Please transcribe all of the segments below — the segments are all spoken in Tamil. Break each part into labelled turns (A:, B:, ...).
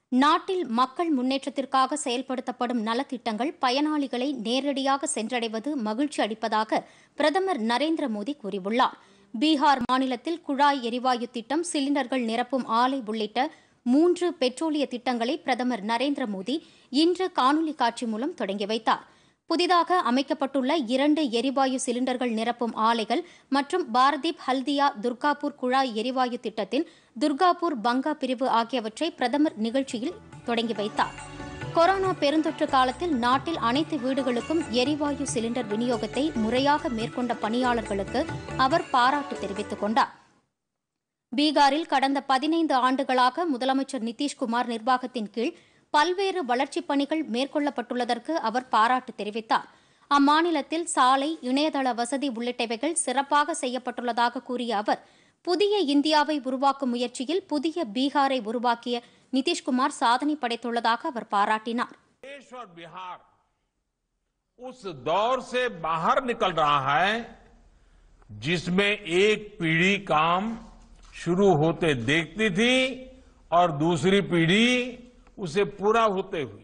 A: நாட்டில் மக்கள் முன்னேற்றத்திற்காக செயல்படுத்தப்படும் நலத்திட்டங்கள் பயனாளிகளை நேரடியாக சென்றடைவது மகிழ்ச்சி அளிப்பதாக பிரதமர் நரேந்திர மோடி கூறியுள்ளார் பீகார் மாநிலத்தில் குழாய் எரிவாயு திட்டம் சிலிண்டர்கள் நிரப்பும் ஆலை உள்ளிட்ட மூன்று பெட்ரோலிய திட்டங்களை பிரதமர் நரேந்திர மோடி இன்று காணொலி காட்சி மூலம் தொடங்கி வைத்தார் புதிதாக அமைக்கப்பட்டுள்ள இரண்டு எரிவாயு சிலிண்டர்கள் நிரப்பும் ஆலைகள் மற்றும் பாரதீப் ஹல்தியா துர்காபூர் குழாய் எரிவாயு திட்டத்தின் துர்காபூர் பங்கா பிரிவு ஆகியவற்றை பிரதமர் நிகழ்ச்சியில் தொடங்கி வைத்தார் கொரோனா பெருந்தொற்று காலத்தில் நாட்டில் அனைத்து வீடுகளுக்கும் எரிவாயு சிலிண்டர் விநியோகத்தை முறையாக மேற்கொண்ட பணியாளர்களுக்கு அவர் பாராட்டு தெரிவித்துக் கொண்டார் பீகாரில் கடந்த பதினைந்து ஆண்டுகளாக முதலமைச்சர் நிதிஷ்குமார் நிர்வாகத்தின் கீழ் பல்வேறு வளர்ச்சிப் பணிகள் மேற்கொள்ளப்பட்டுள்ளதற்கு அவர் பாராட்டு தெரிவித்தார் அம்மாநிலத்தில் சாலை இணையதள வசதி உள்ளிட்டவைகள் சிறப்பாக செய்யப்பட்டுள்ளதாக கூறிய அவர் புதிய இந்தியாவை உருவாக்கும் முயற்சியில் புதிய பீகாரை உருவாக்கிய நிதிஷ்குமார் சாதனை படைத்துள்ளதாக அவர் பாராட்டினார்
B: देश और बिहार उस दौर से बाहर निकल रहा है जिसमें एक पीढ़ी काम शुरू होते देखती थी और दूसरी पीढ़ी उसे पूरा होते हुए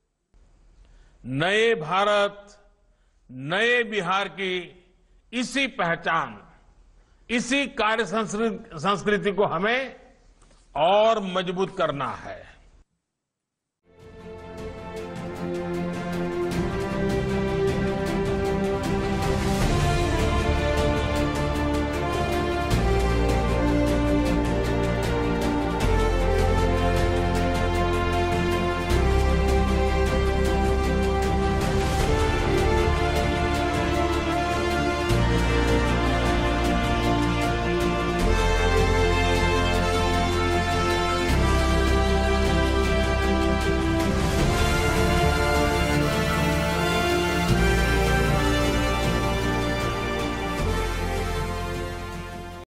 B: नए भारत नए बिहार की इसी पहचान इसी कार्य संस्कृ- संस्कृति को हमें और मजबूत करना है